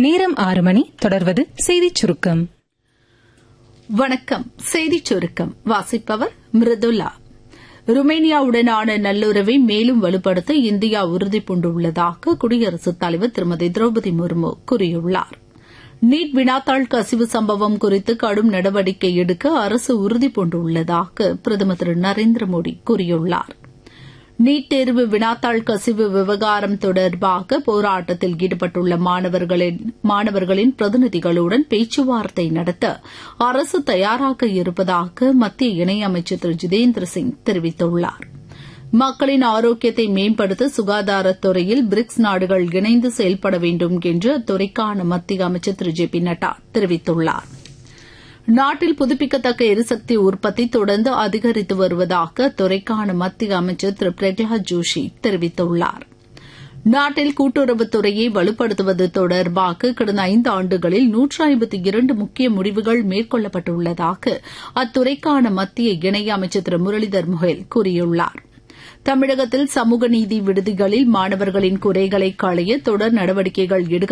நேரம் ஆறு மணி தொடர்வது செய்திச் சுருக்கம் வணக்கம் செய்திச் சுருக்கம் வாசிப்பவர் மிருதுலா ருமேனியாவுடனான நல்லுறவை மேலும் வலுப்படுத்த இந்தியா உறுதிபூண்டுள்ளதாக குடியரசுத் தலைவர் திருமதி திரௌபதி முர்மு கூறியுள்ளார் நீட் வினாத்தாள் கசிவு சம்பவம் குறித்து கடும் நடவடிக்கை எடுக்க அரசு உறுதிபூண்டுள்ளதாக பிரதமர் திரு நரேந்திர மோடி கூறியுள்ளார் நீட் தேர்வு வினாத்தாள் கசிவு விவகாரம் தொடர்பாக போராட்டத்தில் ஈடுபட்டுள்ள மாணவர்களின் பிரதிநிதிகளுடன் பேச்சுவார்த்தை நடத்த அரசு தயாராக இருப்பதாக மத்திய இணையமைச்சர் திரு ஜிதேந்திர சிங் தெரிவித்துள்ளார் மக்களின் ஆரோக்கியத்தை மேம்படுத்த சுகாதாரத்துறையில் பிரிக்ஸ் நாடுகள் இணைந்து செயல்பட வேண்டும் என்று அத்துறைக்கான மத்திய அமைச்சர் திரு ஜே பி நட்டா தெரிவித்துள்ளாா் நாட்டில் புதுப்பிக்கத்தக்க எரிசக்தி உற்பத்தி தொடர்ந்து அதிகரித்து வருவதாக அத்துறைக்கான மத்திய அமைச்சர் திரு பிரகலாத் ஜோஷி தெரிவித்துள்ளார் நாட்டில் கூட்டுறவுத்துறையை வலுப்படுத்துவது தொடர்பாக கடந்த ஐந்து ஆண்டுகளில் நூற்று ஐம்பத்தி இரண்டு முக்கிய முடிவுகள் மேற்கொள்ளப்பட்டுள்ளதாக அத்துறைக்கான மத்திய இணையமைச்சர் திரு முரளிதர் மொஹேல் கூறியுள்ளார் தமிழகத்தில் சமூக நீதி விடுதிகளில் மாணவர்களின் குறைகளை களைய தொடர் நடவடிக்கைகள் எடுக்க